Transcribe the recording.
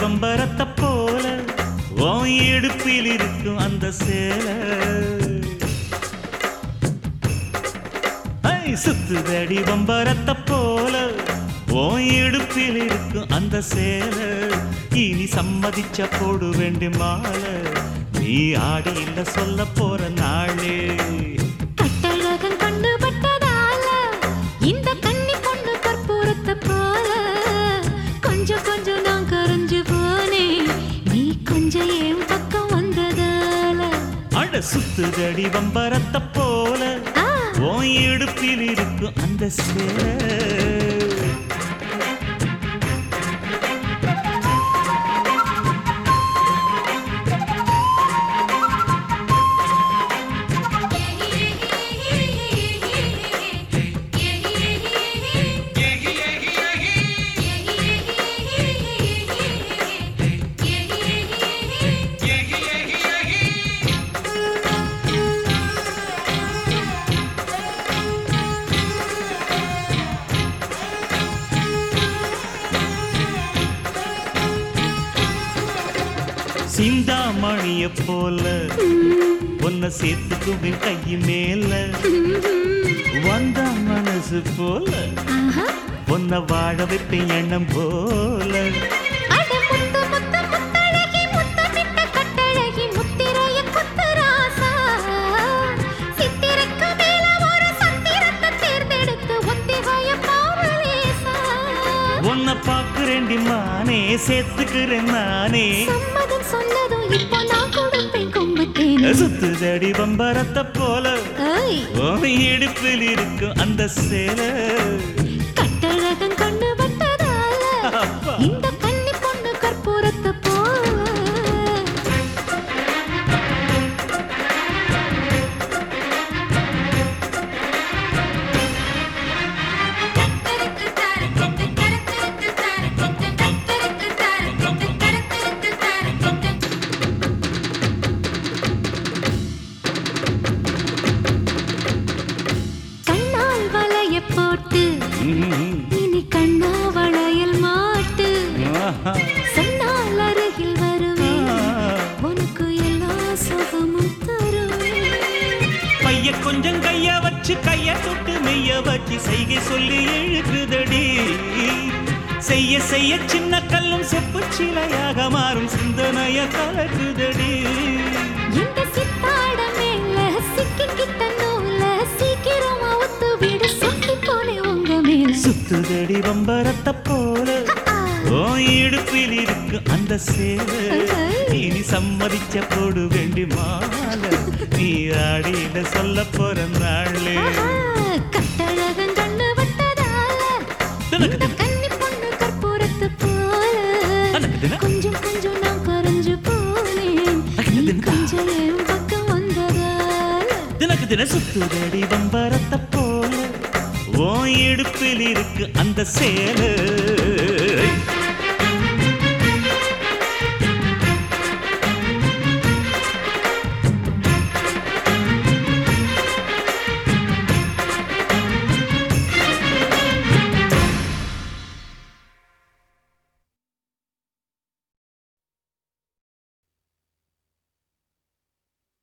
பம்பரத்தை போல உன் இடுப்பில் இருக்கும் அந்த சேலை ஐ, சுத்துதடி பம்பரத்தை போல உன் இடுப்பில் இருக்கும் அந்த சேலை இனி சம்மதிச்ச போடு வேண்டி மாலை நீ ஆடி இல்ல சொல்ல போற நாளே கட்டழகன் கண்ணு பட்டதால இந்த கன்னி பொண்ணு கற்பூரத்தை போல கொஞ்சம் கொஞ்சம் நான் கரைஞ்சு போனேன் நீ கொஞ்சம் என் பக்கம் வந்ததால அட சுத்துதடி பம்பரத்தை போல ஆ, உன் இடுப்பில் இருக்கும் அந்த சேலை சிந்தாமணிய போல உன்னை சேர்த்துக்குவேன் கைய மேல வந்த மனசு போல ஆஹா. உன்னை வாழ வைப்பேன் எண்ணம் போல அட முத்து முத்து முத்தழகி முத்தமிட்ட கட்டழகி முத்திரைய குத்து ராசா சித்திரைக்கு மேல ஒரு சத்திரத்தை தேர்ந்தெடுத்து ஒத்திகைய பாவலேசா உன்னை பாக்குறேன்டி மானே சேர்த்துக்கிறேன் நானே சம்மதம் சொன்னதும் இப்போ நான் கொடுப்பேன் கொம்புத்தேனே சுத்துதடி பம்பரத்தை போல ஐய் உன் இடுப்பில் இருக்கும் அந்த சேலை கட்டழகன் கண்ணு பட்டதால அப்பா. இந்த கன்னி பொண்ணு கற்பூரத்தை போல கண்ணால் வளைய போட்டு ம்ம். இனி கண்ணா வளையல் மாட்டு ஆஹா. சொன்னால் அருகில் வருவேன் ஆ. உனக்கு எல்லா சுகமும் தருவேன் பைய கொஞ்சம் கைய வச்சு கைய தொட்டு மெய்ய வச்சு செய்கை சொல்லி எழுக்குதடி செய்ய செய்ய சின்ன கல்லும் செப்பு சிலையாக மாறும் சிந்தனைய கலக்குதடி இந்த சித்தாட மேல சிக்கிக்கிட்ட நூல சீக்கிரமா ஒத்து விடு சுத்தி போனே உங்க மேல சுத்துதடி பம்பரத்தை போல ஆ. ஓ இடுப்பில் இருக்கு அந்த சேலை இனி சம்மதிச்ச போடு வேண்டி மாலை நீ ஆடியில சொல்ல போற நாளே ஆஹா, கட்டழகன் கண்ணு வட்டதால தினக்கு இந்த கன்னி பொண்ணு கற்பூரத்து போல தினக்கு தின. கொஞ்சம் கொஞ்சம் நான் கரைஞ்சு போனேன் நீ தினக்கா. கொஞ்சம் என் பக்கம் வந்ததால தினக்கு தின சுத்துதடி பம்பரத்தை போல ஓ இடுப்பில் இருக்கு அந்த சேலை